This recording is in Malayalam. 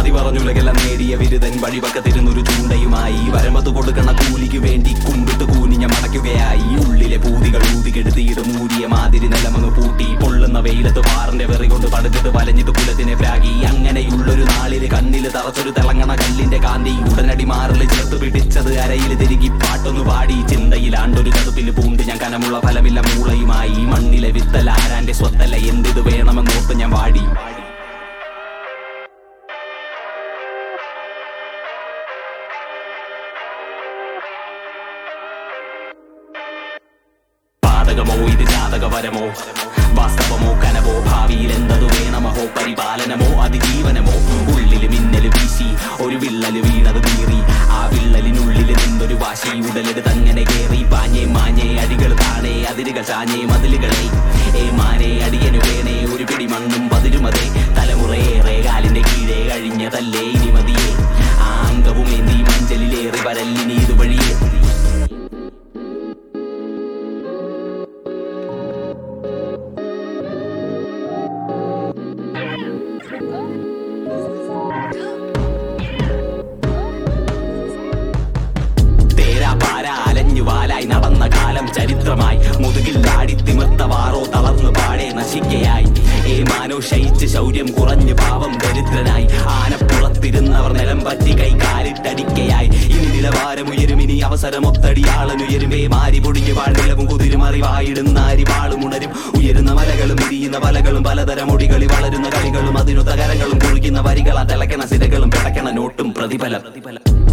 മതി പറഞ്ഞുലകെല്ലാം നേടിയ വിരുദൻ വഴിപക്കത്തിരുന്നൊരു ചൂണ്ടയുമായി വരമ്പത്ത് കൊടുക്കണ കൂലിക്ക് വേണ്ടി കുമ്പിട്ട് കൂനിഞ്ഞ മടക്കുകയായി ഉള്ളിലെ പൂതികൾ ഊതികെടുത്തിയിട്ട് മൂടിയ മാതിരി നിലമങ്ങ് പൂട്ടി പൊള്ളുന്ന വെയിലത്ത് പാറിന്റെ വെറി കൊണ്ട് പടുത്തിട്ട് വലഞ്ഞിട്ട് കുലത്തിനെ പ്രാഗി അങ്ങനെയുള്ളൊരു നാളില് കണ്ണില് തറച്ചൊരു തിളങ്ങണ കല്ലിന്റെ കാന്തി ഉടനടി മാറില് ചേർത്ത് പിടിച്ചത് അരയിൽ തിരുകി പാട്ടൊന്നു പാടി ചിന്തയിലാണ്ടൊരു കടുപ്പിൽ പൂണ്ട് ഞാൻ കനമുള്ള ഫലമില്ല മൂളയുമായി മണ്ണിലെ വിത്തല ആരാന്റെ സ്വത്തല്ല എന്തിത് വേണമെന്നോർത്ത് ഞാൻ വാടി പാതകമോ ഇത് ജാതകപരമോ വാസ്തവമോ കനവോ ഭാവിയിൽ എന്തതു വേണമഹോ പരിപാലനമോ അതിജീവനമോ ഉള്ളില് മിന്നല് വീശി ഒരു വിള്ളല് വീണത് വീറി ആ വിള്ളലിനുള്ളിൽ നിന്നൊരു വാശി ഉടലെടുത്ത് അങ്ങനെ കേറി പാഞ്ഞേ മാഞ്ഞേ അടികൾ താണേ അതിരുകൾ ചാഞ്ഞേ മതിലുകളെ ഏ മാനേ അടിയനു വേണേ ഒരു പിടി മണ്ണും പതിരുമതേ തലമുറയേറെ കാലിന്റെ കീഴേ കഴിഞ്ഞതല്ലേ ഇനി മതിയേ ആ അംഗവും എന്തി മഞ്ചലിലേറി വരല്ലിനി ഇതുവഴിയേ തേരാ പാര അലഞ്ഞു വാലായി നടന്ന കാലം ചരിത്രമായി മുതുകിൽ താടി തിമിർത്ത വാറോ തളർന്നു പാടെ നശിക്കയായി ഏ മാനോ ശയിച്ച് ശൗര്യം കുറഞ്ഞു പാവം ദരിദ്രനായി ആനപ്പുറത്തിരുന്നവർ നിലം പറ്റി കൈ കാലിട്ടടിക്കയായി ഇനി നിലവാരമുയരും ഇനി അവസരമൊത്തടിയാളനുയരുമേ മാരി പൊടിഞ്ഞു വാഴ്നിലവും കുതിരുമറി വായിടുന്ന അരിവാളും ഉണരും ഉയരുന്ന മലകളും ഇരിയുന്ന വലകളും പലതരം ഒടികളി വളരുന്ന കളികളും അതിനു തകരങ്ങളും കുളിക്കുന്ന വരികളാ തിളക്കണ സിരകളും പിടക്കണ നോട്ടും പ്രതിഫലം പ്രതിഫലം